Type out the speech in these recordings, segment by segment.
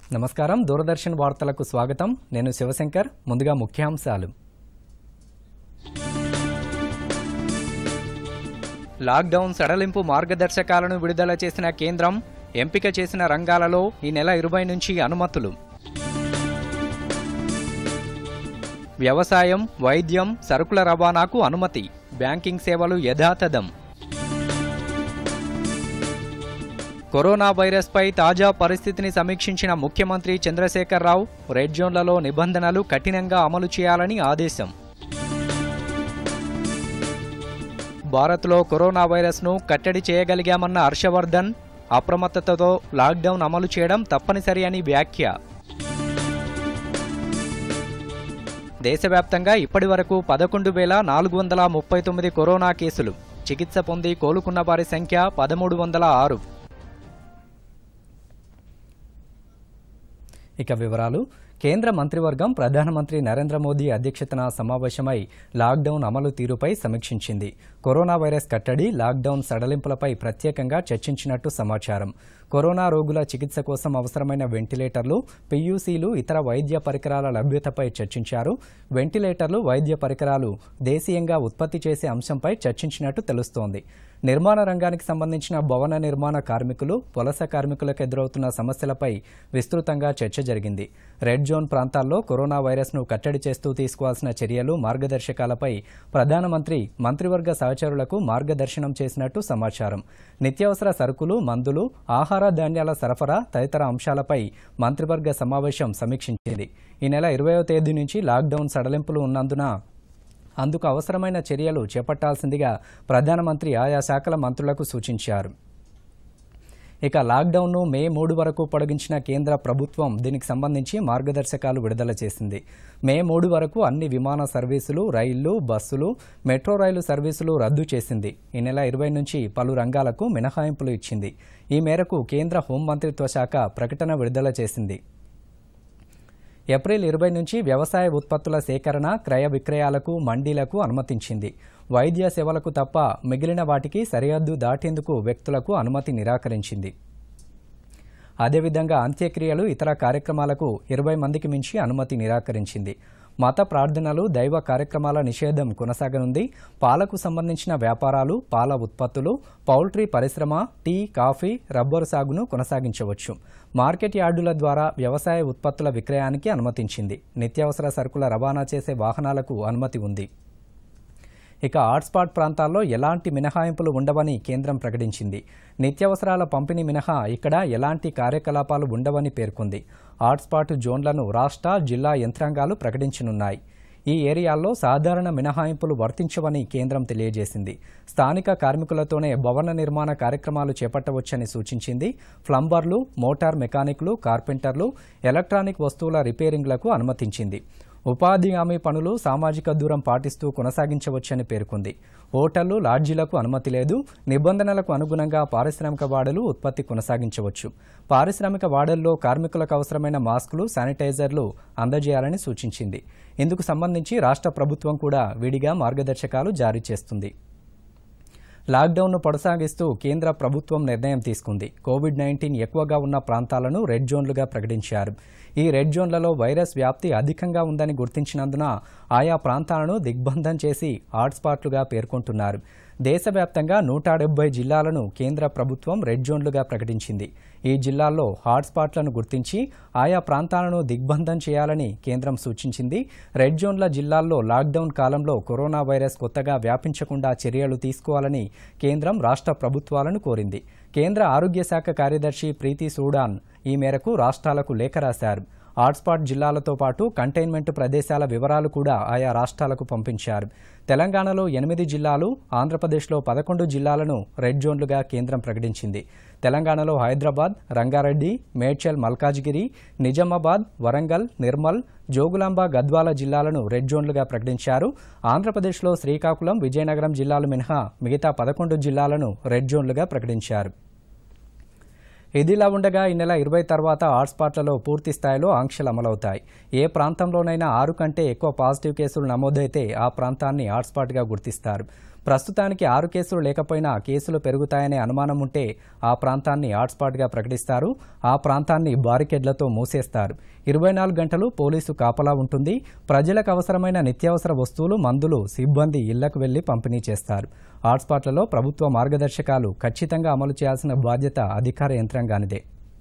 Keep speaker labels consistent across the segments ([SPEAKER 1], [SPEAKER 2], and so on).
[SPEAKER 1] నమస్కారం దూరదర్శన్ వార్తలకు స్వాగతం నేను శివశంకర్ ముందుగా ముఖ్యాంశాలు లాక్డౌన్ సడలింపు మార్గదర్శకాలను విడుదల చేసిన కేంద్రం ఎంపిక చేసిన రంగాలలో ఈ నెల ఇరవై నుంచి అనుమతులు వ్యవసాయం వైద్యం సరుకుల రవాణాకు అనుమతి బ్యాంకింగ్ సేవలు యథాతథం కరోనా వైరస్పై తాజా పరిస్థితిని సమీక్షించిన ముఖ్యమంత్రి చంద్రశేఖరరావు రెడ్ జోన్లలో నిబంధనలు కఠినంగా అమలు చేయాలని ఆదేశం భారత్లో కరోనా వైరస్ను కట్టడి చేయగలిగామన్న హర్షవర్ధన్ అప్రమత్తతతో లాక్డౌన్ అమలు చేయడం తప్పనిసరి అని వ్యాఖ్య దేశవ్యాప్తంగా ఇప్పటి వరకు పదకొండు వేల నాలుగు వందల ముప్పై తొమ్మిది కరోనా కేసులు చికిత్స పొంది కోలుకున్న వారి సంఖ్య పదమూడు వందల ఆరు ఇక వివరాలు కేంద్ర మంత్రివర్గం ప్రధానమంత్రి నరేంద్ర మోదీ అధ్యక్షతన సమావేశమై లాక్డౌన్ అమలు తీరుపై సమీక్షించింది కరోనా వైరస్ కట్టడి లాక్డౌన్ సడలింపులపై ప్రత్యేకంగా చర్చించినట్టు సమాచారం కరోనా రోగుల చికిత్స కోసం అవసరమైన వెంటిలేటర్లు పీయూసీలు ఇతర వైద్య పరికరాల లభ్యతపై చర్చించారు వెంటిలేటర్లు వైద్య పరికరాలు దేశీయంగా ఉత్పత్తి చేసే అంశంపై చర్చించినట్టు తెలుస్తోంది నిర్మాణ రంగానికి సంబంధించిన భవన నిర్మాణ కార్మికులు వలస కార్మికులకు ఎదురవుతున్న సమస్యలపై విస్తృతంగా చర్చ జరిగింది రెడ్ జోన్ ప్రాంతాల్లో కరోనా వైరస్ను కట్టడి చేస్తూ తీసుకోవాల్సిన చర్యలు మార్గదర్శకాలపై ప్రధానమంత్రి మంత్రివర్గ సహచరులకు మార్గదర్శనం చేసినట్టు సమాచారం నిత్యావసర సరుకులు మందులు ఆహార ధాన్యాల సరఫరా తదితర అంశాలపై మంత్రివర్గ సమావేశం సమీక్షించింది ఈ నెల ఇరవయో తేదీ నుంచి లాక్డౌన్ సడలింపులు ఉన్నందున అందుకు అవసరమైన చర్యలు చేపట్టాల్సిందిగా ప్రధానమంత్రి ఆయా శాఖల మంత్రులకు సూచించారు ఇక లాక్డౌన్ను మే మూడు వరకు పొడిగించిన కేంద్ర ప్రభుత్వం దీనికి సంబంధించి మార్గదర్శకాలు విడుదల చేసింది మే మూడు వరకు అన్ని విమాన సర్వీసులు రైళ్లు బస్సులు మెట్రో రైలు సర్వీసులు రద్దు చేసింది ఈ నెల ఇరవై నుంచి పలు రంగాలకు మినహాయింపులు ఇచ్చింది ఈ మేరకు కేంద్ర హోంమంత్రిత్వ శాఖ ప్రకటన విడుదల చేసింది ఏప్రిల్ ఇరవై నుంచి వ్యవసాయ ఉత్పత్తుల సేకరణ క్రయ విక్రయాలకు మండీలకు అనుమతించింది వైద్య సేవలకు తప్ప మిగిలిన వాటికి సరిహద్దు దాటేందుకు వ్యక్తులకు అనుమతి నిరాకరించింది అదేవిధంగా అంత్యక్రియలు ఇతర కార్యక్రమాలకు ఇరవై మందికి మించి అనుమతి నిరాకరించింది మత ప్రార్థనలు దైవ కార్యక్రమాల నిషేధం కొనసాగనుంది పాలకు సంబంధించిన వ్యాపారాలు పాల ఉత్పత్తులు పౌల్ట్రీ పరిశ్రమ టీ కాఫీ రబ్బరు సాగును కొనసాగించవచ్చు మార్కెట్ యార్డుల ద్వారా వ్యవసాయ ఉత్పత్తుల విక్రయానికి అనుమతించింది నిత్యావసర సరుకుల రవాణా చేసే వాహనాలకు అనుమతి ఉంది ఇక హాట్స్పాట్ ప్రాంతాల్లో ఎలాంటి మినహాయింపులు ఉండవని కేంద్రం ప్రకటించింది నిత్యావసరాల పంపిణీ మినహా ఇక్కడ ఎలాంటి కార్యకలాపాలు ఉండవని పేర్కొంది హాట్స్పాట్ జోన్లను రాష్ట్ర జిల్లా యంత్రాంగాలు ప్రకటించనున్నాయి ఈ ఏరియాల్లో సాధారణ మినహాయింపులు వర్తించవని కేంద్రం తెలియజేసింది స్థానిక కార్మికులతోనే భవన నిర్మాణ కార్యక్రమాలు చేపట్టవచ్చని సూచించింది ప్లంబర్లు మోటార్ మెకానిక్లు కార్పెంటర్లు ఎలక్ట్రానిక్ వస్తువుల రిపేరింగ్లకు అనుమతించింది ఉపాధి హామీ పనులు సామాజిక దూరం పాటిస్తూ కొనసాగించవచ్చని పేర్కొంది హోటళ్లు లాడ్జీలకు అనుమతి లేదు నిబంధనలకు అనుగుణంగా పారిశ్రామిక వాడలు ఉత్పత్తి కొనసాగించవచ్చు పారిశ్రామిక వాడల్లో కార్మికులకు అవసరమైన మాస్కులు శానిటైజర్లు అందజేయాలని సూచించింది ఇందుకు సంబంధించి రాష్ట్ర ప్రభుత్వం కూడా విడిగా మార్గదర్శకాలు జారీ చేస్తుంది లాక్డౌన్ను కొనసాగిస్తూ కేంద్ర ప్రభుత్వం నిర్ణయం తీసుకుంది కోవిడ్ నైన్టీన్ ఎక్కువగా ఉన్న ప్రాంతాలను రెడ్ జోన్లుగా ప్రకటించారు ఈ రెడ్ జోన్లలో వైరస్ వ్యాప్తి అధికంగా ఉందని గుర్తించినందున ఆయా ప్రాంతాలను దిగ్బంధం చేసి హాట్స్పాట్లుగా పేర్కొంటున్నారు దేశవ్యాప్తంగా నూట డెబ్బై జిల్లాలను కేంద్ర ప్రభుత్వం రెడ్ జోన్లుగా ప్రకటించింది ఈ జిల్లాల్లో హాట్స్పాట్లను గుర్తించి ఆయా ప్రాంతాలను దిగ్బంధం చేయాలని కేంద్రం సూచించింది రెడ్ జోన్ల జిల్లాల్లో లాక్డౌన్ కాలంలో కరోనా వైరస్ కొత్తగా వ్యాపించకుండా చర్యలు తీసుకోవాలని కేంద్రం రాష్ట్ర ప్రభుత్వాలను కోరింది కేంద్ర ఆరోగ్య శాఖ కార్యదర్శి ప్రీతి సూడాన్ ఈ మేరకు రాష్ట్రాలకు లేఖ రాశారు హాట్స్పాట్ జిల్లాలతో పాటు కంటైన్మెంట్ ప్రదేశాల వివరాలు కూడా ఆయా రాష్ట్రాలకు పంపించారు తెలంగాణలో ఎనిమిది జిల్లాలు ఆంధ్రప్రదేశ్లో పదకొండు జిల్లాలను రెడ్ జోన్లుగా కేంద్రం ప్రకటించింది తెలంగాణలో హైదరాబాద్ రంగారెడ్డి మేడ్చల్ మల్కాజ్గిరి నిజామాబాద్ వరంగల్ నిర్మల్ జోగులాంబ గద్వాల జిల్లాలను రెడ్ జోన్లుగా ప్రకటించారు ఆంధ్రప్రదేశ్లో శ్రీకాకుళం విజయనగరం జిల్లాలు మినహా మిగతా పదకొండు జిల్లాలను రెడ్ జోన్లుగా ప్రకటించారు ఇదిలా ఉండగా ఈ నెల ఇరవై తర్వాత హాట్స్పాట్లలో పూర్తి స్థాయిలో ఆంక్షలు అమలవుతాయి ఏ ప్రాంతంలోనైనా ఆరు కంటే ఎక్కువ పాజిటివ్ కేసులు నమోదైతే ఆ ప్రాంతాన్ని హాట్స్పాట్గా గుర్తిస్తారు ప్రస్తుతానికి ఆరు కేసులు లేకపోయినా కేసులు పెరుగుతాయనే అనుమానం ఉంటే ఆ ప్రాంతాన్ని హాట్స్పాట్గా ప్రకటిస్తారు ఆ ప్రాంతాన్ని బారికేడ్లతో మూసేస్తారు ఇరవై నాలుగు గంటలు పోలీసు కాపలా ఉంటుంది ప్రజలకు అవసరమైన నిత్యావసర వస్తువులు మందులు సిబ్బంది ఇళ్లకు వెళ్లి పంపిణీ చేస్తారు హాట్స్పాట్లలో ప్రభుత్వ మార్గదర్శకాలు ఖచ్చితంగా అమలు చేయాల్సిన బాధ్యత అధికార యంత్రాంగానిదే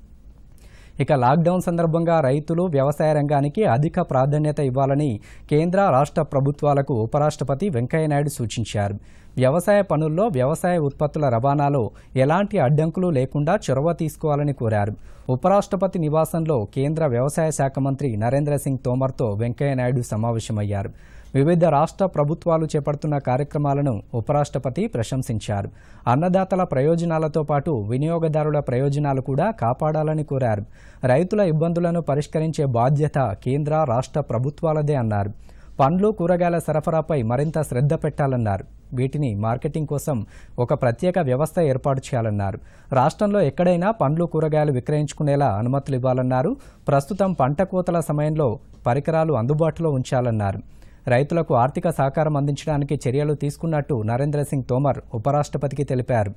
[SPEAKER 1] ఇక లాక్డౌన్ సందర్భంగా రైతులు వ్యవసాయ రంగానికి అధిక ప్రాధాన్యత ఇవ్వాలని కేంద్ర రాష్ట్ర ప్రభుత్వాలకు ఉపరాష్ట్రపతి వెంకయ్యనాయుడు సూచించారు వ్యవసాయ పనుల్లో వ్యవసాయ ఉత్పత్తుల రవాణాలో ఎలాంటి అడ్డంకులు లేకుండా చొరవ తీసుకోవాలని కోరారు ఉపరాష్ట్రపతి నివాసంలో కేంద్ర వ్యవసాయ శాఖ మంత్రి నరేంద్ర సింగ్ తోమర్తో వెంకయ్యనాయుడు సమావేశమయ్యారు వివిధ రాష్ట్ర ప్రభుత్వాలు చేపడుతున్న కార్యక్రమాలను ఉపరాష్ట్రపతి ప్రశంసించారు అన్నదాతల ప్రయోజనాలతో పాటు వినియోగదారుల ప్రయోజనాలు కూడా కాపాడాలని కోరారు రైతుల ఇబ్బందులను పరిష్కరించే బాధ్యత కేంద్ర రాష్ట్ర ప్రభుత్వాలదే అన్నారు పండ్లు కూరగాయల సరఫరాపై మరింత శ్రద్ధ పెట్టాలన్నారు వీటిని మార్కెటింగ్ కోసం ఒక ప్రత్యేక వ్యవస్థ ఏర్పాటు చేయాలన్నారు రాష్ట్రంలో ఎక్కడైనా పండ్లు కూరగాయలు విక్రయించుకునేలా అనుమతులు ఇవ్వాలన్నారు ప్రస్తుతం పంట కోతల సమయంలో పరికరాలు అందుబాటులో ఉంచాలన్నారు రైతులకు ఆర్థిక సహకారం అందించడానికి చర్యలు తీసుకున్నట్టు నరేంద్ర సింగ్ తోమర్ ఉపరాష్ట్రపతికి తెలిపారు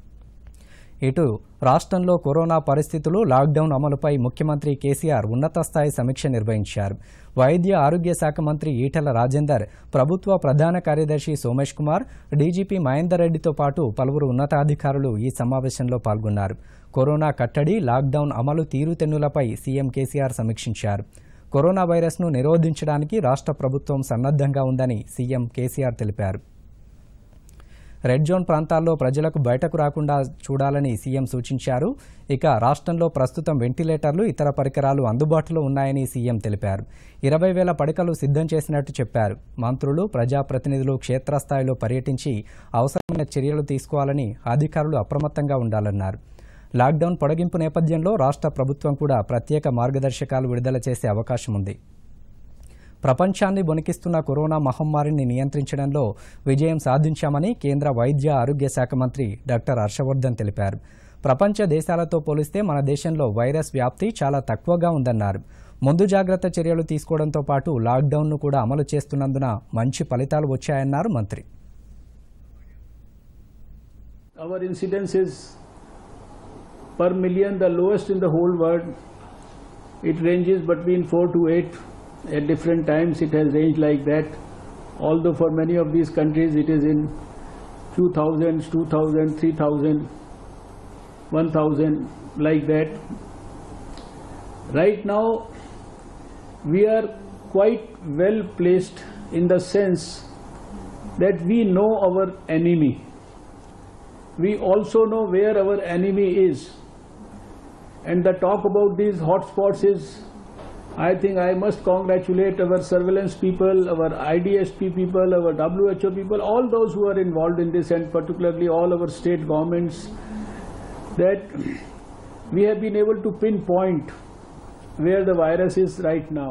[SPEAKER 1] ఇటు రాష్ట్రంలో కరోనా పరిస్థితులు లాక్డౌన్ అమలుపై ముఖ్యమంత్రి కేసీఆర్ ఉన్నత స్థాయి సమీక్ష నిర్వహించారు వైద్య ఆరోగ్య శాఖ మంత్రి ఈటెల రాజేందర్ ప్రభుత్వ ప్రధాన కార్యదర్శి సోమేష్ కుమార్ డీజీపీ మహేందర్ రెడ్డితో పాటు పలువురు ఉన్నతాధికారులు ఈ సమావేశంలో పాల్గొన్నారు కరోనా కట్టడి లాక్డౌన్ అమలు తీరుతెన్నులపై సీఎం కేసీఆర్ సమీక్షించారు కరోనా వైరస్ను నిరోధించడానికి రాష్ట్ర ప్రభుత్వం సన్నద్ధంగా ఉందని సీఎం కేసీఆర్ తెలిపారు రెడ్ జోన్ ప్రాంతాల్లో ప్రజలకు బయటకు రాకుండా చూడాలని సీఎం సూచించారు ఇక రాష్ట్రంలో ప్రస్తుతం వెంటిలేటర్లు ఇతర పరికరాలు అందుబాటులో ఉన్నాయని సీఎం తెలిపారు ఇరవై వేల పడకలు సిద్ధం చేసినట్టు చెప్పారు మంత్రులు ప్రజాప్రతినిధులు క్షేత్రస్థాయిలో పర్యటించి అవసరమైన చర్యలు తీసుకోవాలని అధికారులు అప్రమత్తంగా ఉండాలన్నారు లాక్డౌన్ పొడిగింపు నేపథ్యంలో రాష్ట్ర ప్రభుత్వం కూడా ప్రత్యేక మార్గదర్శకాలు విడుదల చేసే అవకాశం ఉంది ప్రపంచాన్ని వణికిస్తున్న కరోనా మహమ్మారిని నియంత్రించడంలో విజయం సాధించామని కేంద్ర వైద్య ఆరోగ్య శాఖ మంత్రి డాక్టర్ హర్షవర్ధన్ తెలిపారు ప్రపంచ దేశాలతో పోలిస్తే మన దేశంలో వైరస్ వ్యాప్తి చాలా తక్కువగా ఉందన్నారు ముందు జాగ్రత్త చర్యలు తీసుకోవడంతో పాటు లాక్డౌన్ను కూడా అమలు చేస్తున్నందున మంచి ఫలితాలు వచ్చాయన్నారు మంత్రి
[SPEAKER 2] Our incidence is per million the lowest in the whole world. It ranges between 4 to 8. At different times it has ranged like that. Although for many of these countries it is in 2000, 2000, 3000, 1000 like that. Right now we are quite well placed in the sense that we know our enemy we also know where our enemy is. And the talk about these hotspots is, I think I must congratulate our surveillance people, our IDSP people, our WHO people, all those who are involved in this, and particularly all our state governments, that we have been able to pinpoint where the virus is right now.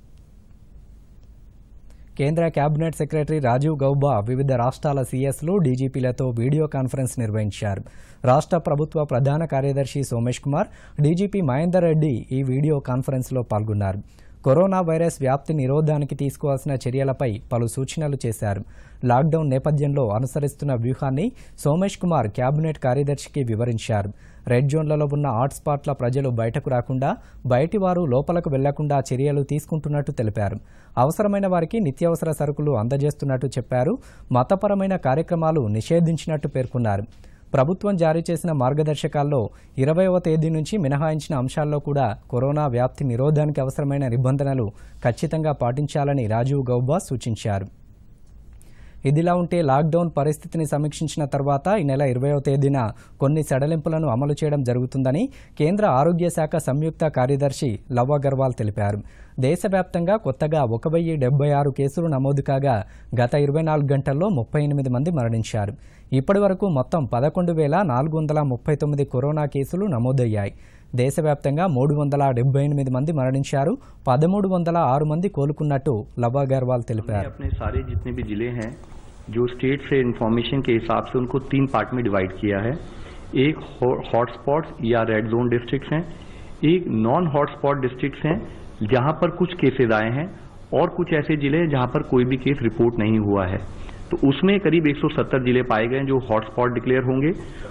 [SPEAKER 1] కేంద్ర cabinet secretary Rajiv Gauba వివిధ రాష్ట్రాల సీఎస్లు డీజీపీలతో video conference నిర్వహించారు రాష్ట్ర ప్రభుత్వ ప్రధాన కార్యదర్శి Somesh Kumar DGP Mahender Reddy ఈ video కాన్ఫరెన్స్లో పాల్గొన్నారు కరోనా వైరస్ వ్యాప్తి నిరోధానికి తీసుకోవాల్సిన చర్యలపై పలు సూచనలు చేశారు లాక్డౌన్ నేపథ్యంలో అనుసరిస్తున్న వ్యూహాన్ని సోమేష్ కుమార్ కేబినెట్ కార్యదర్శికి వివరించారు రెడ్ జోన్లలో ఉన్న హాట్స్పాట్ల ప్రజలు బయటకు రాకుండా బయటి వారు లోపలకు వెళ్లకుండా చర్యలు తీసుకుంటున్నట్టు తెలిపారు అవసరమైన వారికి నిత్యావసర సరుకులు అందజేస్తున్నట్టు చెప్పారు మతపరమైన కార్యక్రమాలు నిషేధించినట్టు పేర్కొన్నారు ప్రభుత్వం జారీ చేసిన మార్గదర్శకాల్లో ఇరవైవ తేదీ నుంచి మినహాయించిన అంశాల్లో కూడా కరోనా వ్యాప్తి నిరోధానికి అవసరమైన నిబంధనలు ఖచ్చితంగా పాటించాలని రాజీవ్ గౌబా సూచించారు ఇదిలా ఉంటే లాక్డౌన్ పరిస్థితిని సమీక్షించిన తర్వాత ఈ నెల ఇరవయో తేదీన కొన్ని సడలింపులను అమలు చేయడం జరుగుతుందని కేంద్ర ఆరోగ్య శాఖ సంయుక్త కార్యదర్శి లవ్ అగర్వాల్ తెలిపారు దేశవ్యాప్తంగా కొత్తగా ఒక వెయ్యి డెబ్బై ఆరు కేసులు నమోదు కాగా గత ఇరవై నాలుగు గంటల్లో ముప్పై ఎనిమిది మంది మరణించారు ఇప్పటి వరకు మొత్తం పదకొండు వేల నాలుగు వందల ముప్పై తొమ్మిది కరోనా కేసులు నమోదయ్యాయి దేశవ్యాప్తంగా మూడు వందల డెబ్బై ఎనిమిది మంది మరణించారు పదమూడు వందల ఆరు మంది కోలుకున్నట్టు లవ్ అగర్వాల్
[SPEAKER 3] हमने
[SPEAKER 1] తెలిపారు
[SPEAKER 3] अपने सारे जितने भी जिले हैं जो स्टेट से इंफॉर्मेशन के हिसाब से उनको तीन पार्ट में डिवाइड किया है एक हॉटस्पॉट्स या रेड जोन डिस्ट्रिक्ट्स हैं एक नॉन हॉटस्पॉट डिस्ट्रिक्ट्स हैं जहां पर कुछ केसेज आए हैं और कुछ ऐसे जिले हैं जहां पर कोई भी केस रिपोर्ट नहीं हुआ है तो उसमें करीब 170 जिले पाए गए हैं जो हॉटस्पॉट डिक्लेयर होंगे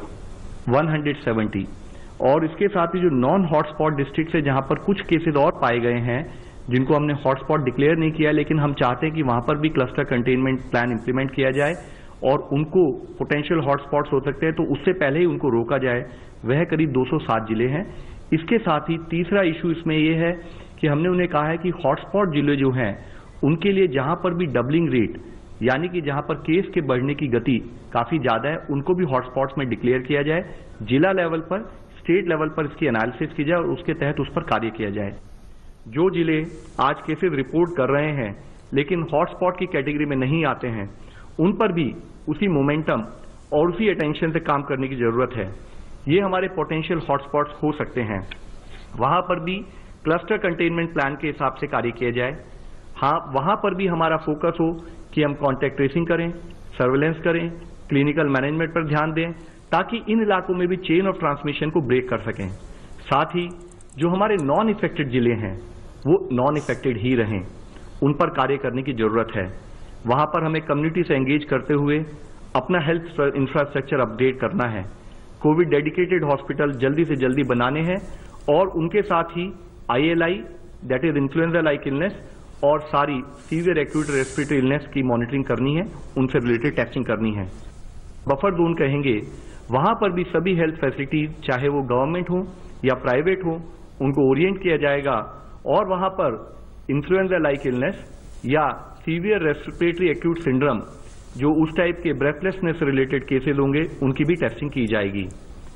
[SPEAKER 3] 170 और इसके साथ ही जो नॉन हॉटस्पॉट डिस्ट्रिक्ट है जहां पर कुछ केसेस और पाए गए हैं जिनको हमने हॉटस्पॉट डिक्लेयर नहीं किया लेकिन हम चाहते हैं कि वहां पर भी क्लस्टर कंटेनमेंट प्लान इंप्लीमेंट किया जाए और उनको पोटेंशियल हॉटस्पॉट्स हो सकते हैं तो उससे पहले ही उनको रोका जाए वह करीब 207 जिले हैं इसके साथ ही तीसरा इशू इसमें यह है कि हमने उन्हें कहा है कि हॉटस्पॉट जिले जो हैं उनके लिए जहां पर भी डबलिंग रेट यानी कि जहां पर केस के बढ़ने की गति काफी ज्यादा है उनको भी हॉटस्पॉट्स में डिक्लेयर किया जाए जिला लेवल पर स्टेट लेवल पर इसकी एनालिसिस की जाए और उसके तहत उस पर कार्य किया जाए जो जिले आज केसेस रिपोर्ट कर रहे हैं लेकिन हॉटस्पॉट की कैटेगरी में नहीं आते हैं उन पर भी उसी मोमेंटम और उसी अटेंशन से काम करने की जरूरत है ये हमारे पोटेंशियल हॉटस्पॉट्स हो सकते हैं वहां पर भी क्लस्टर कंटेनमेंट प्लान के हिसाब से कार्य किया जाए हाँ वहां पर भी हमारा फोकस हो कि हम कॉन्टैक्ट ट्रेसिंग करें सर्वेलेंस करें क्लिनिकल मैनेजमेंट पर ध्यान दें ताकि इन इलाकों में भी चेन ऑफ ट्रांसमिशन को ब्रेक कर सकें साथ ही जो हमारे नॉन इफेक्टेड जिले हैं वो नॉन इफेक्टेड ही रहें उन पर कार्य करने की जरूरत है वहां पर हमें कम्युनिटी से एंगेज करते हुए अपना हेल्थ इंफ्रास्ट्रक्चर अपडेट करना है कोविड डेडिकेटेड हॉस्पिटल जल्दी से जल्दी बनाने हैं और उनके साथ ही ILI that is influenza like illness और सारी सीवियर एक्यूट रेस्पिरेटरी इलनेस की मॉनिटरिंग करनी है उनसे रिलेटेड टेस्टिंग करनी है बफर जोन कहेंगे वहां पर भी सभी हेल्थ फैसिलिटीज चाहे वो गवर्नमेंट हो या प्राइवेट हो उनको ओरिएंट किया जाएगा और वहां पर इन्फ्लुएंजा लाइक इलनेस या सीवियर रेस्पिरेटरी एक्यूट सिंड्रम जो उस टाइप के ब्रेथलेसनेस रिलेटेड केसेस होंगे उनकी भी टेस्टिंग की जाएगी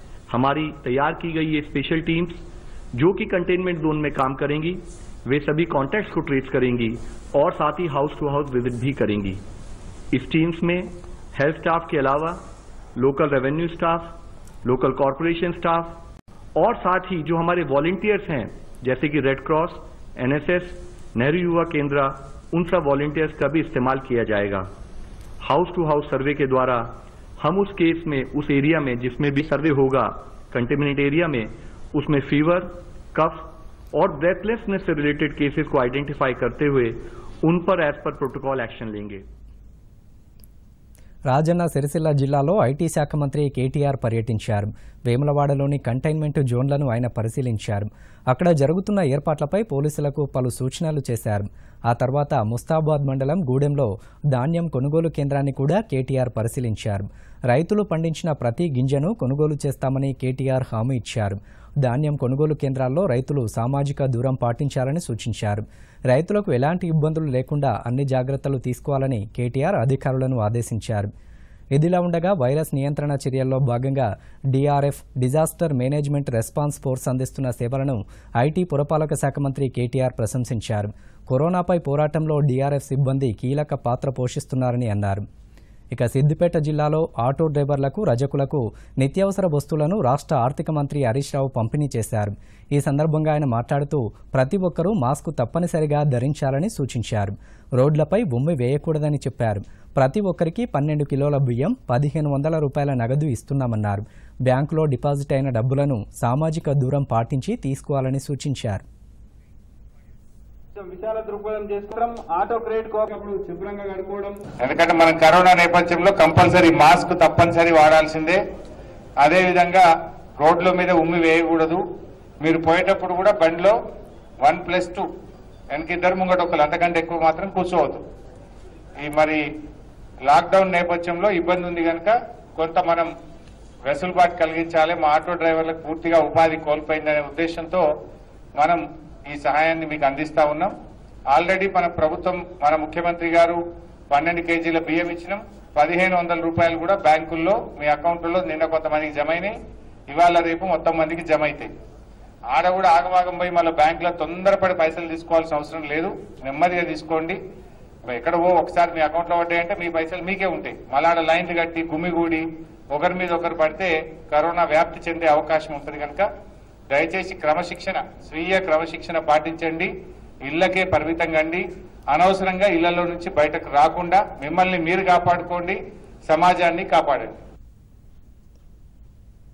[SPEAKER 3] हमारी तैयार की गई ये स्पेशल टीम्स जो कि कंटेनमेंट जोन में काम करेंगी वे सभी कॉन्टैक्ट्स को ट्रेस करेंगी और साथ ही हाउस टू हाउस विजिट भी करेंगी इस टीम्स में हेल्थ स्टाफ के अलावा local revenue staff local corporation staff और साथ ही जो हमारे वॉलेंटियर्स हैं जैसे कि रेड क्रॉस एनएसएस नेहरू युवा केंद्र उन सब वॉलेंटियर्स का भी इस्तेमाल किया जाएगा हाउस टू हाउस सर्वे के द्वारा हम उस केस में उस एरिया में जिसमें भी सर्वे होगा कंटेमिनेट एरिया में उसमें फीवर कफ और ब्रेथलेसनेस से रिलेटेड केसेस को आइडेंटिफाई करते हुए उन पर एज पर प्रोटोकॉल एक्शन लेंगे
[SPEAKER 1] రాజన్న సిరిసిల్ల జిల్లాలో ఐటీ శాఖ మంత్రి కేటీఆర్ పర్యటించారు వేములవాడలోని కంటైన్మెంట్ జోన్లను ఆయన పరిశీలించారు అక్కడ జరుగుతున్న ఏర్పాట్లపై పోలీసులకు పలు సూచనలు చేశారు ఆ తర్వాత ముస్తాబాద్ మండలం గూడెంలో ధాన్యం కొనుగోలు కేంద్రాన్ని కూడా కేటీఆర్ పరిశీలించారు రైతులు పండించిన ప్రతి గింజను కొనుగోలు చేస్తామని కేటీఆర్ హామీ ఇచ్చారు ధాన్యం కొనుగోలు కేంద్రాల్లో రైతులు సామాజిక దూరం పాటించాలని సూచించారు రైతులకు ఎలాంటి ఇబ్బందులు లేకుండా అన్ని జాగ్రత్తలు తీసుకోవాలని కేటీఆర్ అధికారులను ఆదేశించారు ఇదిలా ఉండగా వైరస్ నియంత్రణ చర్యల్లో భాగంగా DRF disaster management response force అందిస్తున్న సేవలను ఐటీ పురపాలక శాఖ మంత్రి కేటీఆర్ ప్రశంసించారు కరోనాపై పోరాటంలో డీఆర్ఎఫ్ సిబ్బంది కీలక పాత్ర పోషిస్తున్నారని అన్నారు ఇక సిద్దిపేట జిల్లాలో ఆటో డ్రైవర్లకు రజకులకు నిత్యావసర వస్తువులను రాష్ట్ర ఆర్థిక మంత్రి హరీష్ రావు పంపిణీ చేశారు ఈ సందర్భంగా ఆయన మాట్లాడుతూ ప్రతి ఒక్కరూ మాస్క్ తప్పనిసరిగా ధరించాలని సూచించారు రోడ్లపై ఉమ్మి వేయకూడదని చెప్పారు ప్రతి ఒక్కరికి పన్నెండు కిలోల బియ్యం పదిహేను వందల రూపాయల నగదు ఇస్తున్నామన్నారు బ్యాంకులో డిపాజిట్ అయిన డబ్బులను సామాజిక దూరం పాటించి తీసుకోవాలని సూచించారు
[SPEAKER 4] కొంచెం విశాల దృక్పథం చేసుకోవడం ఆటో క్రెడిట్ కోకప్పుడు శుభ్రంగా కడుక్కోవడం
[SPEAKER 5] ఎందుకంటే మనం కరోనా నేపథ్యంలో కంపల్సరీ మాస్క్ తప్పనిసరి వాడాల్సిందే అదే విధంగా రోడ్ల మీద ఉమ్మి వేయకూడదు మీరు పోయేటప్పుడు కూడా బండిలో వన్ ప్లస్ టూ వెనక ఇద్దరు ముంగట ఒకరు అంతకంటే ఎక్కువ మాత్రం కూర్చోవద్దు ఈ మరి లాక్డౌన్ నేపథ్యంలో ఇబ్బంది ఉంది కనుక కొంత మనం వెసులుబాటు కలిగించాలి మా ఆటో డ్రైవర్లకు పూర్తిగా ఉపాధి కోల్పోయిందనే ఉద్దేశంతో మనం ఈ సహాయాన్ని మీకు అందిస్తా ఉన్నాం ఆల్రెడీ మన ప్రభుత్వం మన ముఖ్యమంత్రి గారు పన్నెండు కేజీల బియ్యం ఇచ్చినాం పదిహేను వందల రూపాయలు కూడా బ్యాంకుల్లో మీ అకౌంట్లలో నిన్న కొంతమందికి జమ అయినాయి ఇవాళ రేపు మొత్తం మందికి జమ అవుతాయి ఆడ కూడా ఆగమాగం పోయి మళ్ళీ బ్యాంకులో తొందరపడి పైసలు తీసుకోవాల్సిన అవసరం లేదు నెమ్మదిగా తీసుకోండి ఎక్కడ ఓ ఒకసారి మీ అకౌంట్లో పడ్డాయంటే మీ పైసలు మీకే ఉంటాయి మళ్ళీ ఆడ లైన్లు కట్టి గుమిగూడి ఒకరి మీద ఒకరు పడితే కరోనా వ్యాప్తి చెందే అవకాశం ఉంటుంది కనుక దయచేసి క్రమశిక్షణ స్వీయ క్రమశిక్షణ పాటించండి ఇళ్లకే పరిమితం కండి అనవసరంగా ఇళ్లలో నుంచి బయటకు రాకుండా మిమ్మల్ని మీరు కాపాడుకోండి సమాజాన్ని కాపాడండి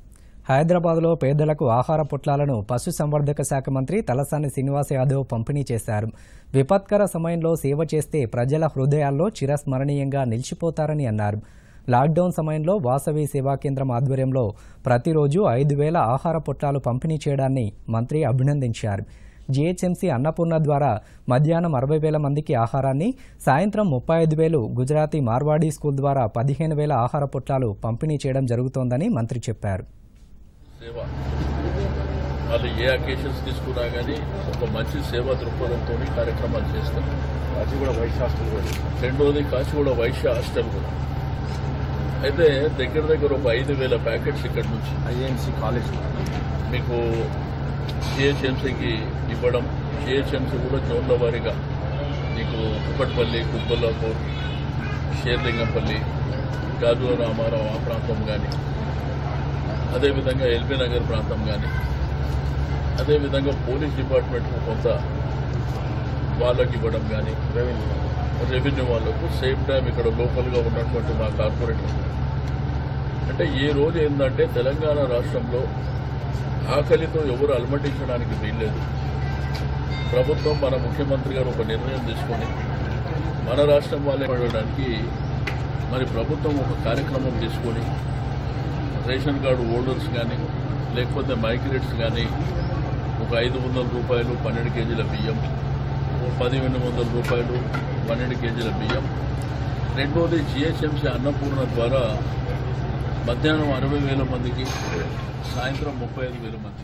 [SPEAKER 1] హైదరాబాద్లో పేదలకు ఆహార పొట్లాలను పశుసంవర్ధక శాఖ మంత్రి తలసాని శ్రీనివాస్ యాదవ్ పంపిణీ చేశారు విపత్కర సమయంలో సేవ చేస్తే ప్రజల హృదయాల్లో చిరస్మరణీయంగా నిలిచిపోతారని అన్నారు లాక్డౌన్ సమయంలో వాసవి సేవా కేంద్రం ఆధ్వర్యంలో ప్రతిరోజు ఐదు వేల ఆహార పొట్లాలు పంపిణీ చేయడాన్ని మంత్రి అభినందించారు జీహెచ్ఎంసీ అన్నపూర్ణ ద్వారా మధ్యాహ్నం అరవై వేల మందికి ఆహారాన్ని సాయంత్రం ముప్పై ఐదు వేలు గుజరాతీ మార్వాడీ స్కూల్ ద్వారా పదిహేను వేల ఆహార పొట్లాలు పంపిణీ చేయడం జరుగుతోందని మంత్రి చెప్పారు
[SPEAKER 6] సేవ వాళ్ళు ఏ అకేషన్స్ తీసుకున్నా కానీ ఒక మంచి సేవా దృక్పథంతో కార్యక్రమాలు చేస్తారు కాచిగూడ వైశ్య హాస్టల్ కూడా రెండోది కాచిగూడ వైశ్య హాస్టల్ కూడా అయితే దగ్గర దగ్గర ఒక ఐదు వేల ప్యాకెట్స్ ఇక్కడ నుంచి ఐఎన్సి కాలేజ్ మీకు జిహెచ్ఎంసీకి ఇవ్వడం జిహెచ్ఎంసీ కూడా జోన్ల వారీగా మీకు కుక్కట్పల్లి కుబ్బల్లాపూర్ షేర్లింగంపల్లి గాజుల రామారావు ఆ ప్రాంతం కానీ అదేవిధంగా ఎల్బీ నగర్ ప్రాంతం కానీ అదేవిధంగా పోలీస్ డిపార్ట్మెంట్కు కొంత వాళ్ళకి ఇవ్వడం కానీ రెవెన్యూ రెవెన్యూ వాళ్ళకు సేమ్ టైం ఇక్కడ లోకల్గా ఉన్నటువంటి మా కార్పొరేటర్ అంటే ఈ రోజు ఏంటంటే తెలంగాణ రాష్ట్రంలో ఆకలితో ఎవరు అలమటించడానికి వీల్లేదు ప్రభుత్వం మన ముఖ్యమంత్రి గారు ఒక నిర్ణయం తీసుకొని మన రాష్ట్రం వాళ్ళే పడడానికి మరి ప్రభుత్వం ఒక కార్యక్రమం తీసుకొని రేషన్ కార్డు హోల్డర్స్ కానీ లేకపోతే మైగ్రేట్స్ కానీ ఒక ఐదు వందల రూపాయలు పన్నెండు కేజీల బియ్యం ఓ పదిహేను వందల రూపాయలు పన్నెండు కేజీల బియ్యం రెండోది జిహెచ్ఎంసీ అన్నపూర్ణ ద్వారా మధ్యాహ్నం అరవై వేల మందికి సాయంత్రం ముప్పై ఐదు వేల మందికి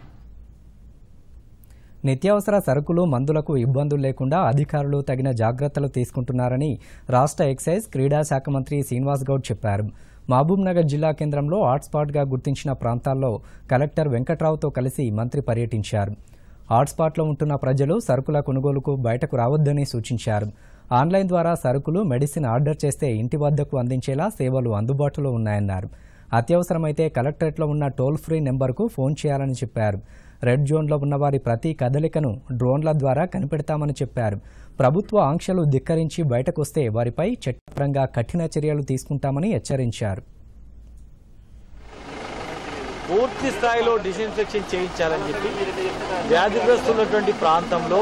[SPEAKER 1] నిత్యావసర సరుకులు మందులకు ఇబ్బందులు లేకుండా అధికారులు తగిన జాగ్రత్తలు తీసుకుంటున్నారని రాష్ట్ర ఎక్సైజ్ క్రీడా శాఖ మంత్రి శ్రీనివాస్ గౌడ్ చెప్పారు మహబూబ్ నగర్ జిల్లా కేంద్రంలో హాట్స్పాట్గా గుర్తించిన ప్రాంతాల్లో కలెక్టర్ వెంకట్రావుతో కలిసి మంత్రి పర్యటించారు హాట్స్పాట్లో ఉంటున్న ప్రజలు సరుకుల కొనుగోలుకు బయటకు రావద్దని సూచించారు ఆన్లైన్ ద్వారా సరుకులు మెడిసిన్ ఆర్డర్ చేస్తే ఇంటి వద్దకు అందించేలా సేవలు అందుబాటులో ఉన్నాయన్నారు అత్యవసరమైతే కలెక్టరేట్లో ఉన్న టోల్ ఫ్రీ నెంబర్కు ఫోన్ చేయాలని చెప్పారు రెడ్ జోన్లో ఉన్నవారి ప్రతి కదలికను డ్రోన్ల ద్వారా కనిపెడతామని చెప్పారు ప్రభుత్వ ఆంక్షలు ధిక్కరించి బయటకొస్తే వారిపై చట్టపరంగా కఠిన చర్యలు తీసుకుంటామని హెచ్చరించారు
[SPEAKER 7] పూర్తి స్థాయిలో డిస్ఇన్ఫెక్షన్ చేయించాలని చెప్పి వ్యాధిగ్రస్తున్నటువంటి ప్రాంతంలో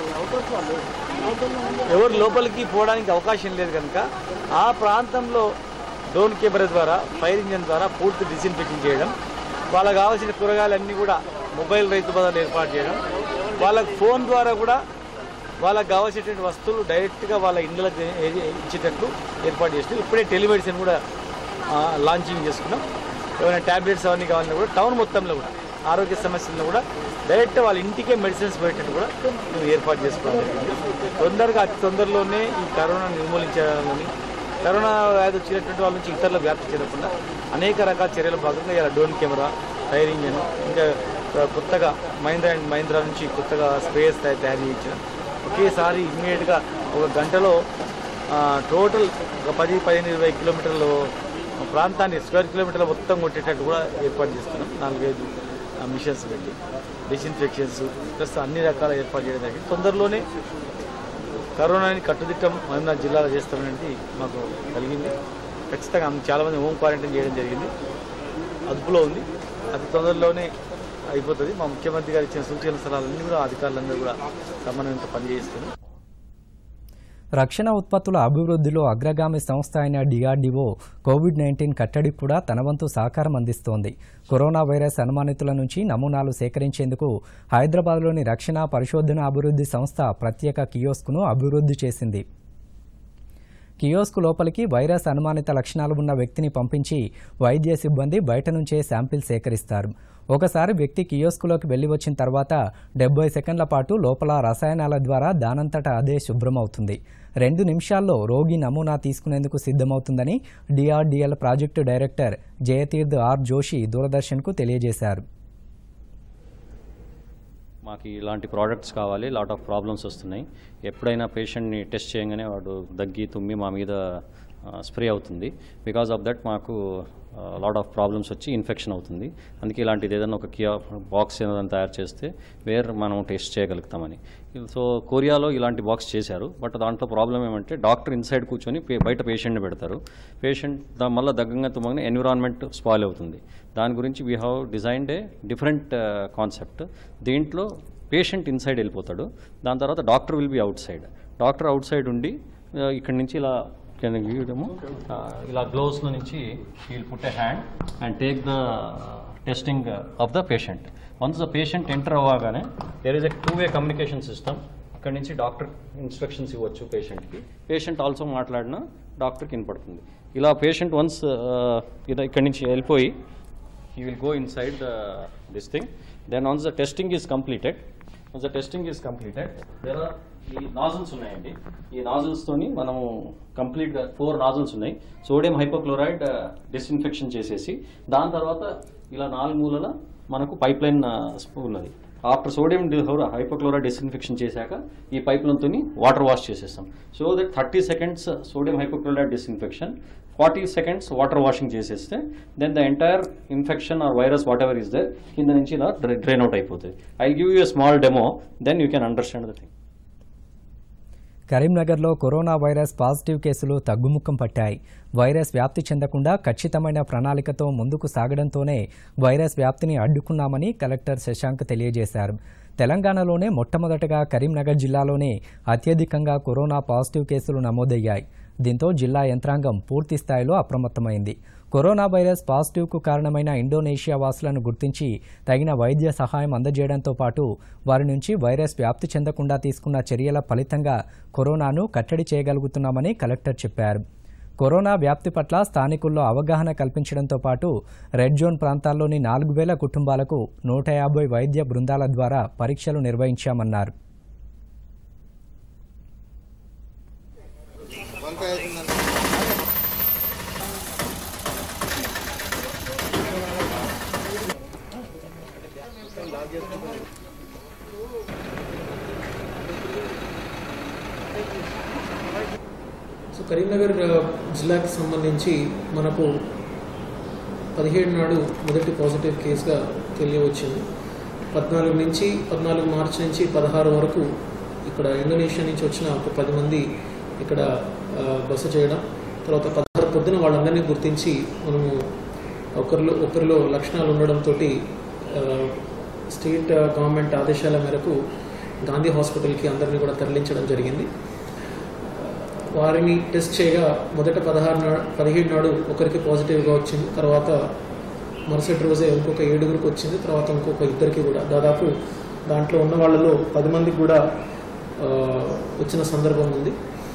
[SPEAKER 7] ఎవరు లోపలికి పోవడానికి అవకాశం లేదు కనుక ఆ ప్రాంతంలో డ్రోన్ కెమెరా ద్వారా ఫైర్ ఇంజన్ ద్వారా పూర్తి డిస్ఇన్ఫెక్షన్ చేయడం వాళ్ళకి కావాల్సిన కూరగాయలన్నీ కూడా మొబైల్ రైతు బజార్లు ఏర్పాటు చేయడం వాళ్ళకి ఫోన్ ద్వారా కూడా వాళ్ళకి కావాల్సినటువంటి వస్తువులు డైరెక్ట్గా వాళ్ళ ఇండ్లకు ఇచ్చేటట్లు ఏర్పాటు చేస్తాం ఇప్పుడే టెలిమెడిసిన్ కూడా ఆ, లాంచింగ్ చేసుకున్నాం ఏమైనా ట్యాబ్లెట్స్ అవన్నీ కావాలన్నా కూడా టౌన్ మొత్తంలో కూడా ఆరోగ్య సమస్యలను కూడా డైరెక్ట్ వాళ్ళ ఇంటికే మెడిసిన్స్ పోయేటట్టు కూడా మేము ఏర్పాటు చేసుకోవడం జరిగింది తొందరగా అతి తొందరలోనే ఈ కరోనా నిర్మూలించాలని కరోనా వ్యాధి వచ్చినటువంటి వాళ్ళ నుంచి ఇతరులకు వ్యాప్తి చెందకుండా అనేక రకాల చర్యల భాగంగా ఇలా డ్రోన్ కెమెరా ఫైర్ ఇంజన్ ఇంకా కొత్తగా మహీంద్రా అండ్ మహీంద్రా నుంచి కొత్తగా స్ప్రేయర్స్ తయారు చేయించిన ఒకేసారి ఇమ్మీడియట్గా ఒక గంటలో ఆ, టోటల్ ఒక పది పదిహేను ఇరవై కిలోమీటర్లు ప్రాంతాన్ని స్క్వేర్ కిలోమీటర్ల మొత్తం కొట్టేటట్టు కూడా ఏర్పాటు చేస్తున్నాం నాలుగైదు ఆ, మిషన్స్ పెట్టి డిస్ఇన్ఫెక్షన్స్ ప్లస్ అన్ని రకాల ఏర్పాటు చేయడం జరిగింది తొందరలోనే కరోనాని కట్టుదిట్టం మహబూబ్నగర్ జిల్లాలో చేస్తామనేది మాకు కలిగింది ఖచ్చితంగా చాలామంది హోమ్ క్వారంటైన్ చేయడం జరిగింది అదుపులో ఉంది అతి తొందరలోనే అయిపోతుంది మా ముఖ్యమంత్రి గారు ఇచ్చిన సూచనల సలహాలన్నీ కూడా అధికారులందరూ కూడా సమన్వయంతో పనిచేస్తున్నారు
[SPEAKER 1] రక్షణ ఉత్పత్తుల అభివృద్ధిలో అగ్రగామి సంస్థ అయిన డిఆర్డీఓ కోవిడ్ నైన్టీన్ కట్టడికి కూడా తన వంతు సహకారం అందిస్తోంది కరోనా వైరస్ అనుమానితుల నుంచి నమూనాలు సేకరించేందుకు హైదరాబాద్లోని రక్షణ పరిశోధన అభివృద్ధి సంస్థ ప్రత్యేక కియోస్క్ను అభివృద్ధి చేసింది కియోస్క్ లోపలికి వైరస్ అనుమానిత లక్షణాలు ఉన్న వ్యక్తిని పంపించి వైద్య సిబ్బంది బయట నుంచే శాంపిల్ సేకరిస్తారు ఒకసారి వ్యక్తి కియోస్కులోకి వెళ్లి వచ్చిన తర్వాత డెబ్బై సెకండ్ల పాటు లోపల రసాయనాల ద్వారా దానంతట అదే శుభ్రమవుతుంది రెండు నిమిషాల్లో రోగి నమూనా తీసుకునేందుకు సిద్ధమవుతుందని DRDL project director Jayatirth R Joshi దూరదర్శన్కు తెలియజేశారు
[SPEAKER 8] మాకు ఇలాంటి ప్రోడక్ట్స్ కావాలి లాట్ ఆఫ్ ప్రాబ్లమ్స్ వస్తున్నాయి ఎప్పుడైనా పేషెంట్ని టెస్ట్ చేయగానే వాడు దగ్గి తుమ్మి మా మీద స్ప్రే అవుతుంది బికాస్ ఆఫ్ దట్ మాకు లాట్ ఆఫ్ ప్రాబ్లమ్స్ వచ్చి ఇన్ఫెక్షన్ అవుతుంది అందుకే ఇలాంటిది ఏదైనా ఒక కియా బాక్స్ ఏదైనా తయారు చేస్తే వేర్ మనం టెస్ట్ చేయగలుగుతామని సో కొరియాలో ఇలాంటి బాక్స్ చేశారు బట్ దాంట్లో ప్రాబ్లం ఏమంటే డాక్టర్ ఇన్సైడ్ కూర్చొని పే- బయట పేషెంట్ని పెడతారు పేషెంట్ దా మళ్ళీ దగ్గంగా తుమ్మగానే ఎన్విరాన్మెంట్ స్పాయిల్ అవుతుంది దాని గురించి we have designed a different concept దీంట్లో పేషెంట్ ఇన్సైడ్ వెళ్ళిపోతాడు దాని తర్వాత doctor will be outside doctor outside ఉండి ఆ, ఇక్కడి నుంచి ఇలా కింద గీయడము ఆ, ఇలా గ్లోవ్స్లో నుంచి we'll put a hand and take the testing of the patient once the patient enter అవ్వగానే there is a two way communication system ఇక్కడ నుంచి డాక్టర్ ఇన్స్ట్రక్షన్స్ ఇవ్వచ్చు పేషెంట్కి పేషెంట్ ఆల్సో మాట్లాడినా డాక్టర్కి వినపడుతుంది ఇలా పేషెంట్ వన్స్ ఇలా ఇక్కడి నుంచి వెళ్ళిపోయి he will go inside the, this thing. Then once the testing is completed, once the testing is completed, there are ఈ నాజిల్స్ ఉన్నాయండి ఈ నాజిల్స్ తోని మనము కంప్లీట్ గా ఫోర్ నాజిల్స్ ఉన్నాయి సోడియం హైపోక్లోరైడ్ డిస్ఇన్ఫెక్షన్ చేసేసి దాని తర్వాత ఇలా నాలుగు మూలల మనకు పైప్ లైన్ ఉన్నది ఆఫ్టర్ సోడియం హైపోక్లోరైడ్ డిస్ఇన్ఫెక్షన్ చేశాక ఈ పైప్ లైన్తో వాటర్ వాష్ చేసేస్తాం so that thirty seconds sodium hypochlorite disinfection forty seconds water washing చేసేస్తే then the entire infection or virus whatever is there కింద నుంచి ఇలా డ్రైన్ అవుట్ అయిపోతుంది I give you a small demo then you can understand the thing
[SPEAKER 1] కరీంనగర్లో corona virus positive కేసులు తగ్గుముఖం పట్టాయి virus వ్యాప్తి చెందకుండా ఖచ్చితమైన ప్రణాళికతో ముందుకు సాగడంతోనే వైరస్ వ్యాప్తిని అడ్డుకున్నామని కలెక్టర్ శశాంక్ తెలియజేశారు తెలంగాణలోనే మొట్టమొదటగా కరీంనగర్ జిల్లాలోనే అత్యధికంగా కరోనా పాజిటివ్ కేసులు నమోదయ్యాయి దీంతో జిల్లా యంత్రాంగం పూర్తి స్థాయిలో అప్రమత్తమైంది కరోనా వైరస్ పాజిటివ్కు కారణమైన ఇండోనేషియా వాసులను గుర్తించి తగిన వైద్య సహాయం అందజేయడంతో పాటు వారి నుంచి వైరస్ వ్యాప్తి చెందకుండా తీసుకున్న చర్యల ఫలితంగా కరోనాను కట్టడి చేయగలుగుతున్నామని కలెక్టర్ చెప్పారు కరోనా వ్యాప్తి పట్ల స్థానికుల్లో అవగాహన కల్పించడంతో పాటు రెడ్ జోన్ ప్రాంతాల్లోని నాలుగు వేల కుటుంబాలకు నూట యాభై వైద్య బృందాల ద్వారా పరీక్షలు నిర్వహించామన్నారు
[SPEAKER 9] సో కరీంనగర్ ఆ, జిల్లాకి సంబంధించి మనకు పదిహేడు నాడు మొదటి పాజిటివ్ కేసుగా తెలియవచ్చింది పద్నాలుగు నుంచి పద్నాలుగు మార్చి నుంచి పదహారు వరకు ఇక్కడ ఇండోనేషియా నుంచి వచ్చిన ఒక పది మంది ఇక్కడ ఆ, బస చేయడం తర్వాత పదహారు పొద్దున వాళ్ళందరినీ గుర్తించి మనము ఒకరిలో ఒకరిలో లక్షణాలు ఉండడంతో స్టేట్ గవర్నమెంట్ ఆదేశాల మేరకు గాంధీ హాస్పిటల్కి అందరినీ కూడా తరలించడం జరిగింది వారిని టెస్ట్ చేయగా మొదట పదహారు నాడు పదిహేడు నాడు ఒకరికి పాజిటివ్గా వచ్చింది తర్వాత మరుసటి రోజే ఇంకొక ఏడుగురికి వచ్చింది తర్వాత ఇంకొక ఇద్దరికి కూడా దాదాపు దాంట్లో ఉన్న వాళ్ళలో పది మందికి కూడా ఆ, వచ్చిన సందర్భం ఉంది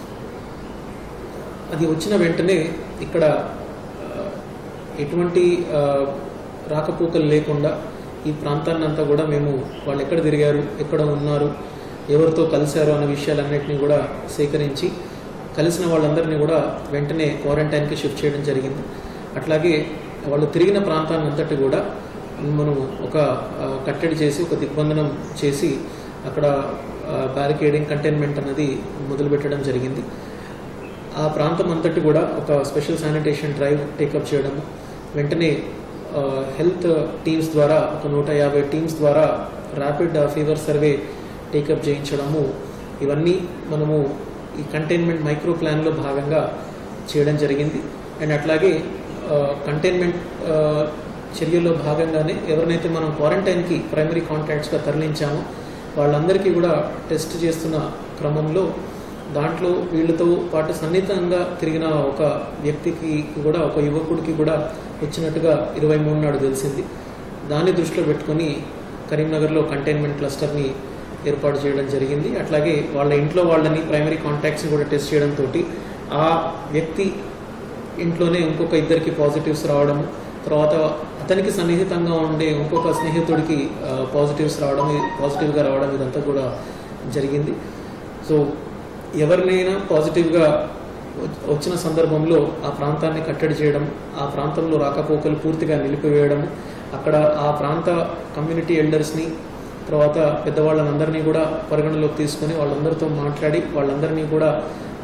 [SPEAKER 9] అది వచ్చిన వెంటనే ఇక్కడ ఆ, ఎటువంటి ఆ, రాకపోకలు లేకుండా ఈ ప్రాంతాన్ని అంతా కూడా మేము వాళ్ళు ఎక్కడ తిరిగారు ఎక్కడ ఉన్నారు ఎవరితో కలిశారు అనే విషయాలన్నింటినీ కూడా సేకరించి కలిసిన వాళ్ళందరినీ కూడా వెంటనే క్వారంటైన్కి షిఫ్ట్ చేయడం జరిగింది అట్లాగే వాళ్ళు తిరిగిన ప్రాంతాన్ని అంతటి కూడా మనం ఒక ఆ, కట్టడి చేసి ఒక దిగ్బంధనం చేసి అక్కడ బ్యారికేడింగ్ కంటైన్మెంట్ అనేది మొదలుపెట్టడం జరిగింది ఆ ప్రాంతం అంతటి కూడా ఒక స్పెషల్ శానిటేషన్ డ్రైవ్ టేకప్ చేయడము వెంటనే ఆ, హెల్త్ టీమ్స్ ద్వారా ఒక నూట యాభై టీమ్స్ ద్వారా ర్యాపిడ్ ఫీవర్ సర్వే టేకప్ చేయించడము ఇవన్నీ మనము ఈ కంటైన్మెంట్ మైక్రో ప్లాన్లో భాగంగా చేయడం జరిగింది అండ్ అట్లాగే ఆ, కంటైన్మెంట్ ఆ, చర్యల్లో భాగంగానే ఎవరినైతే మనం క్వారంటైన్కి ప్రైమరీ కాంటాక్ట్స్గా తరలించామో వాళ్ళందరికీ కూడా టెస్ట్ చేస్తున్న క్రమంలో దాంట్లో వీళ్ళతో పాటు సన్నిహితంగా తిరిగిన ఒక వ్యక్తికి కూడా ఒక యువకుడికి కూడా వచ్చినట్టుగా ఇరవై మూడు నాడు తెలిసింది దాన్ని దృష్టిలో పెట్టుకొని కరీంనగర్లో కంటైన్మెంట్ క్లస్టర్ని ఏర్పాటు చేయడం జరిగింది అట్లాగే వాళ్ళ ఇంట్లో వాళ్ళని ప్రైమరీ కాంటాక్ట్స్ని కూడా టెస్ట్ చేయడంతో ఆ వ్యక్తి ఇంట్లోనే ఇంకొక ఇద్దరికి పాజిటివ్స్ రావడం తర్వాత అతనికి సన్నిహితంగా ఉండే ఇంకొక స్నేహితుడికి ఆ, పాజిటివ్స్ రావడం పాజిటివ్గా రావడం ఇదంతా కూడా జరిగింది సో ఎవరినైనా పాజిటివ్గా వ- వచ్చిన సందర్భంలో ఆ ప్రాంతాన్ని కట్టడి చేయడం ఆ ప్రాంతంలో రాకపోకలు పూర్తిగా నిలిపివేయడం అక్కడ ఆ ప్రాంత కమ్యూనిటీ ఎల్డర్స్ని తర్వాత పెద్దవాళ్ళందరినీ కూడా పరిగణలోకి తీసుకొని వాళ్ళందరితో మాట్లాడి వాళ్ళందరినీ కూడా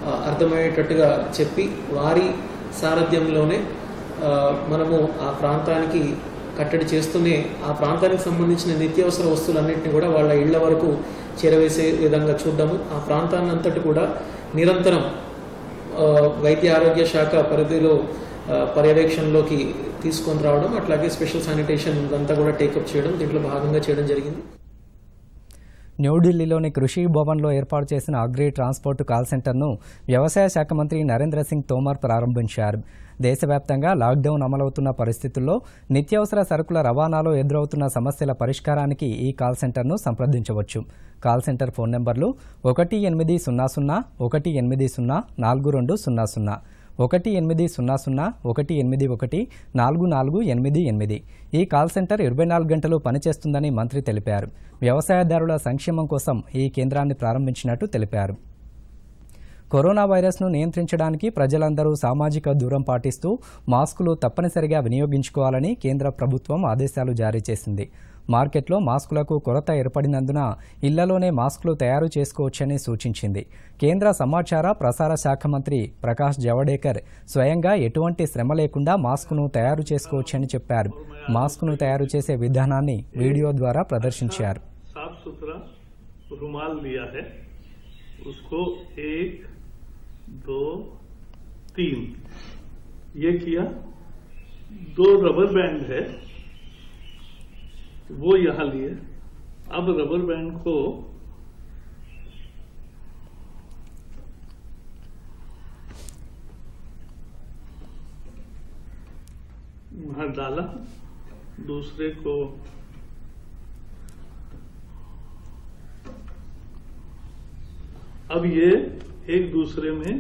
[SPEAKER 9] ఆ, అర్థమయ్యేటట్టుగా చెప్పి వారి సారథ్యంలోనే ఆ, మనము ఆ ప్రాంతానికి కట్టడి చేస్తూనే ఆ ప్రాంతానికి సంబంధించిన నిత్యావసర వస్తువులన్నింటినీ కూడా వాళ్ళ ఇళ్ల వరకు చేరవేసే విధంగా చూడడము ఆ ప్రాంతాన్ని అంతటి కూడా నిరంతరం ఆ, వైద్య ఆరోగ్య శాఖ పరిధిలో ఆ, పర్యవేక్షణలోకి తీసుకొని రావడం అట్లాగే స్పెషల్ శానిటేషన్ అంతా కూడా టేకప్ చేయడం దీంట్లో భాగంగా చేయడం జరిగింది
[SPEAKER 1] న్యూఢిల్లీలోని కృషి భవన్లో ఏర్పాటు చేసిన అగ్రి ట్రాన్స్పోర్ట్ కాల్ సెంటర్ను వ్యవసాయ శాఖ మంత్రి నరేంద్ర సింగ్ తోమర్ ప్రారంభించారు దేశవ్యాప్తంగా లాక్డౌన్ అమలవుతున్న పరిస్థితుల్లో నిత్యావసర సరుకుల రవాణాలో ఎదురవుతున్న సమస్యల పరిష్కారానికి ఈ కాల్ సెంటర్ను సంప్రదించవచ్చు కాల్ సెంటర్ ఫోన్ నెంబర్లు ఒకటి ఎనిమిది సున్నా సున్నా ఒకటి ఎనిమిది సున్నా నాలుగు రెండు సున్నా సున్నా ఒకటి ఎనిమిది సున్నా సున్నా ఒకటి ఎనిమిది ఒకటి నాలుగు నాలుగు ఎనిమిది ఎనిమిది ఈ కాల్ సెంటర్ ఇరవై నాలుగు గంటలు పనిచేస్తుందని మంత్రి తెలిపారు వ్యవసాయదారుల సంక్షేమం కోసం ఈ కేంద్రాన్ని ప్రారంభించినట్టు తెలిపారు కరోనా వైరస్ను నియంత్రించడానికి ప్రజలందరూ సామాజిక దూరం పాటిస్తూ మాస్కులు తప్పనిసరిగా వినియోగించుకోవాలని కేంద్ర ప్రభుత్వం ఆదేశాలు జారీ చేసింది మార్కెట్లో మాస్కులకు కొరత ఏర్పడినందున ఇళ్లలోనే మాస్కులు తయారు చేసుకోవచ్చని సూచించింది కేంద్ర సమాచార ప్రసార శాఖ మంత్రి ప్రకాష్ జవడేకర్ స్వయంగా ఎటువంటి శ్రమ లేకుండా మాస్కును తయారు చేసుకోవచ్చని చెప్పారు మాస్కును తయారు చేసే విధానాన్ని వీడియో ద్వారా ప్రదర్శించారు
[SPEAKER 10] साफ सुथरा रुमाल लिया है उसको एक दो तीन ये किया दो रबर बैंड है वो यहां लिए अब रबर बैंड को वहां डाला दूसरे को अब ये एक दूसरे में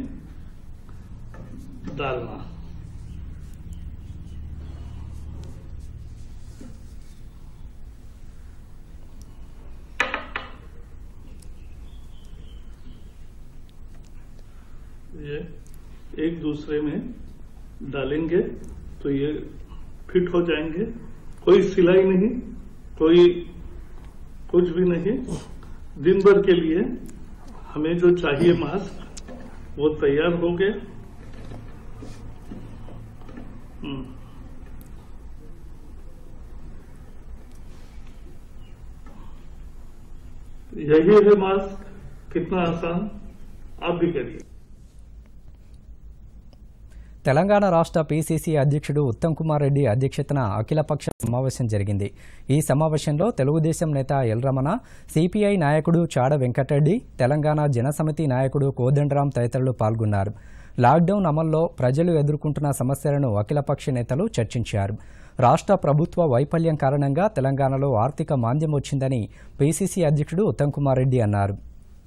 [SPEAKER 10] डालना ये एक दूसरे में डालेंगे तो ये फिट हो जाएंगे कोई सिलाई नहीं कोई कुछ भी नहीं दिन भर के लिए हमें जो चाहिए मास्क वो तैयार हो गए हम्म। यही है मास्क कितना आसान आप भी करिए
[SPEAKER 1] తెలంగాణ రాష్ట్ర పీసీసీ అధ్యక్షుడు ఉత్తమ్ కుమార్ రెడ్డి అధ్యక్షతన అఖిలపక్ష సమావేశం జరిగింది ఈ సమావేశంలో తెలుగుదేశం నేత ఎల్ రమణ సిపిఐ నాయకుడు చాడ వెంకటరెడ్డి తెలంగాణ జనసమితి నాయకుడు కోదండరాం తదితరులు పాల్గొన్నారు లాక్డౌన్ అమల్లో ప్రజలు ఎదుర్కొంటున్న సమస్యలను అఖిలపక్ష నేతలు చర్చించారు రాష్ట్ర ప్రభుత్వ వైఫల్యం కారణంగా తెలంగాణలో ఆర్థిక మాంద్యం వచ్చిందని పీసీసీ అధ్యక్షుడు ఉత్తమ్ కుమార్ రెడ్డి అన్నారు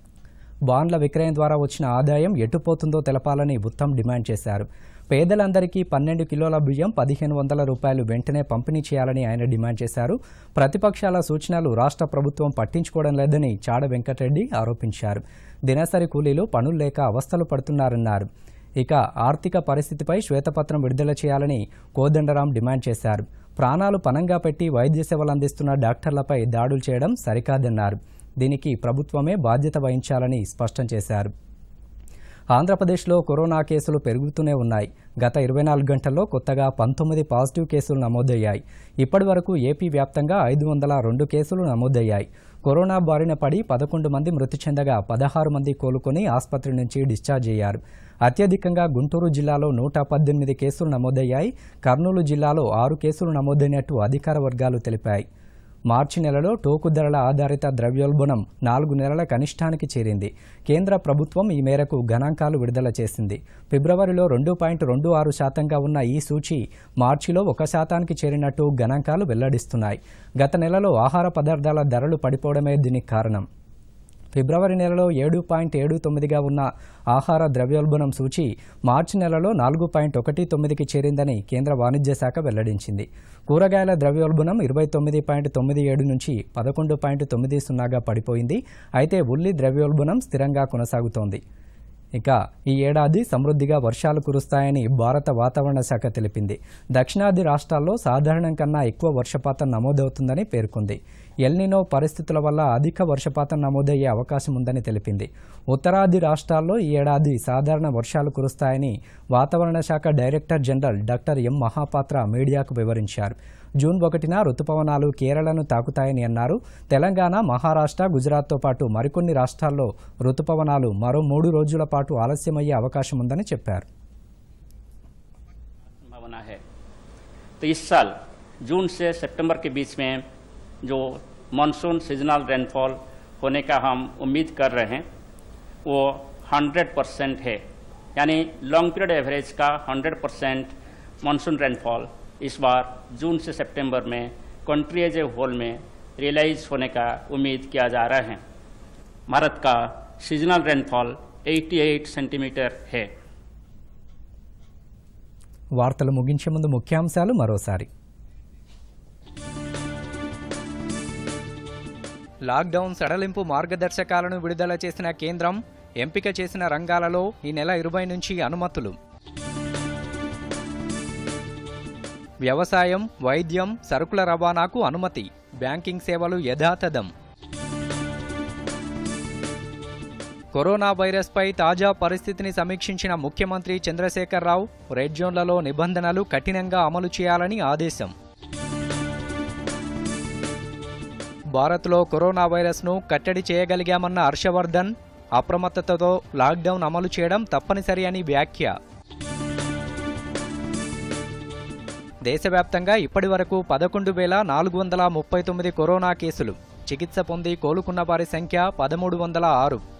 [SPEAKER 1] బాండ్ల విక్రయం ద్వారా వచ్చిన ఆదాయం ఎటుపోతుందో తెలపాలని ఉత్తమ్ డిమాండ్ చేశారు పేదలందరికీ పన్నెండు కిలోల బియ్యం పదిహేను వందల రూపాయలు వెంటనే పంపిణీ చేయాలని ఆయన డిమాండ్ చేశారు ప్రతిపక్షాల సూచనలు రాష్ట్ర ప్రభుత్వం పట్టించుకోవడం లేదని చాడ వెంకటరెడ్డి ఆరోపించారు దినసరి కూలీలు పనులు లేక అవస్థలు పడుతున్నారన్నారు ఇక ఆర్థిక పరిస్థితిపై శ్వేతపత్రం విడుదల చేయాలని కోదండరాం డిమాండ్ చేశారు ప్రాణాలు పనంగా పెట్టి వైద్య సేవలు అందిస్తున్న డాక్టర్లపై దాడులు చేయడం సరికాదన్నారు దీనికి ప్రభుత్వమే బాధ్యత వహించాలని స్పష్టం చేశారు ఆంధ్రప్రదేశ్లో కరోనా కేసులు పెరుగుతూనే ఉన్నాయి గత ఇరవై నాలుగు గంటల్లో కొత్తగా పంతొమ్మిది పాజిటివ్ కేసులు నమోదయ్యాయి ఇప్పటి వరకు ఏపీ వ్యాప్తంగా ఐదు వందల రెండు కేసులు నమోదయ్యాయి కరోనా బారిన పడి పదకొండు మంది మృతి చెందగా పదహారు మంది కోలుకొని ఆసుపత్రి నుంచి డిశ్చార్జ్ అయ్యారు అత్యధికంగా గుంటూరు జిల్లాలో నూట పద్దెనిమిది కేసులు నమోదయ్యాయి కర్నూలు జిల్లాలో ఆరు కేసులు నమోదైనట్టు అధికార వర్గాలు తెలిపాయి మార్చి నెలలో టోకు ధరల ఆధారిత ద్రవ్యోల్బణం నాలుగు నెలల కనిష్టానికి చేరింది కేంద్ర ప్రభుత్వం ఈ మేరకు గణాంకాలు విడుదల చేసింది ఫిబ్రవరిలో రెండు పాయింట్ రెండు ఆరు శాతంగా ఉన్న ఈ సూచి మార్చిలో ఒక శాతానికి చేరినట్టు గణాంకాలు వెల్లడిస్తున్నాయి గత నెలలో ఆహార పదార్థాల ధరలు పడిపోవడమే దీనికి కారణం ఫిబ్రవరి నెలలో ఏడు పాయింట్ ఏడు తొమ్మిదిగా ఉన్న ఆహార ద్రవ్యోల్బణం సూచి మార్చి నెలలో నాలుగు పాయింట్ ఒకటి తొమ్మిదికి చేరిందని కేంద్ర వాణిజ్య శాఖ వెల్లడించింది కూరగాయల ద్రవ్యోల్బణం ఇరవై తొమ్మిది పాయింట్ తొమ్మిది ఏడు నుంచి పదకొండు పాయింట్ తొమ్మిది సున్నాగా పడిపోయింది అయితే ఉల్లి ద్రవ్యోల్బణం స్థిరంగా కొనసాగుతోంది ఇక ఈ ఏడాది సమృద్ధిగా వర్షాలు కురుస్తాయని భారత వాతావరణ శాఖ తెలిపింది దక్షిణాది రాష్ట్రాల్లో సాధారణం కన్నా ఎక్కువ వర్షపాతం నమోదవుతుందని పేర్కొంది ఎల్నినో పరిస్థితుల వల్ల అధిక వర్షపాతం నమోదయ్యే అవకాశం ఉందని తెలిపింది ఉత్తరాది రాష్ట్రాల్లో ఈ ఏడాది సాధారణ వర్షాలు కురుస్తాయని వాతావరణ శాఖ director general doctor M Mahapatra మీడియాకు వివరించారు జూన్ ఒకటిన రుతుపవనాలు కేరళను తాకుతాయని అన్నారు తెలంగాణ మహారాష్ట్ర గుజరాత్తో పాటు మరికొన్ని రాష్ట్రాల్లో రుతుపవనాలు మరో మూడు రోజుల పాటు ఆలస్యమయ్యే అవకాశం ఉందని చెప్పారు
[SPEAKER 11] संभावना है तो इस साल जून से सितंबर के बीच में जो मानसून सीजनल रेनफॉल होने का हम उम्मीद कर रहे हैं वो 100 परसेंट है यानी लॉन्ग पीरियड एवरेज का 100 परसेंट मानसून रेनफॉल इस बार जून से सितंबर में कंट्री एज ए होल में रियलाइज होने का उम्मीद किया जा रहा है भारत का सीजनल रेनफॉल 88 सेंटीमीटर है
[SPEAKER 1] వార్తలు ముగించే ముందు ముఖ్యాంశాలు మరోసారి లాక్డౌన్ సడలింపు మార్గదర్శకాలను విడుదల చేసిన కేంద్రం ఎంపిక చేసిన రంగాలలో ఈ నెల ఇరవై నుంచి అనుమతులు వ్యవసాయం వైద్యం సరుకుల రవాణాకు అనుమతి బ్యాంకింగ్ సేవలు యథాతథం కరోనా వైరస్పై తాజా పరిస్థితిని సమీక్షించిన ముఖ్యమంత్రి చంద్రశేఖరరావు రెడ్ జోన్లలో నిబంధనలు కఠినంగా అమలు చేయాలని ఆదేశం భారత్లో కరోనా వైరస్ను కట్టడి చేయగలిగామన్న హర్షవర్ధన్ అప్రమత్తతతో లాక్డౌన్ అమలు చేయడం తప్పనిసరి అని వ్యాఖ్య దేశవ్యాప్తంగా ఇప్పటివరకు పదకొండు వేల నాలుగు వందల ముప్పై తొమ్మిది కరోనా కేసులు చికిత్స పొంది కోలుకున్న వారి సంఖ్య పదమూడు వందల ఆరు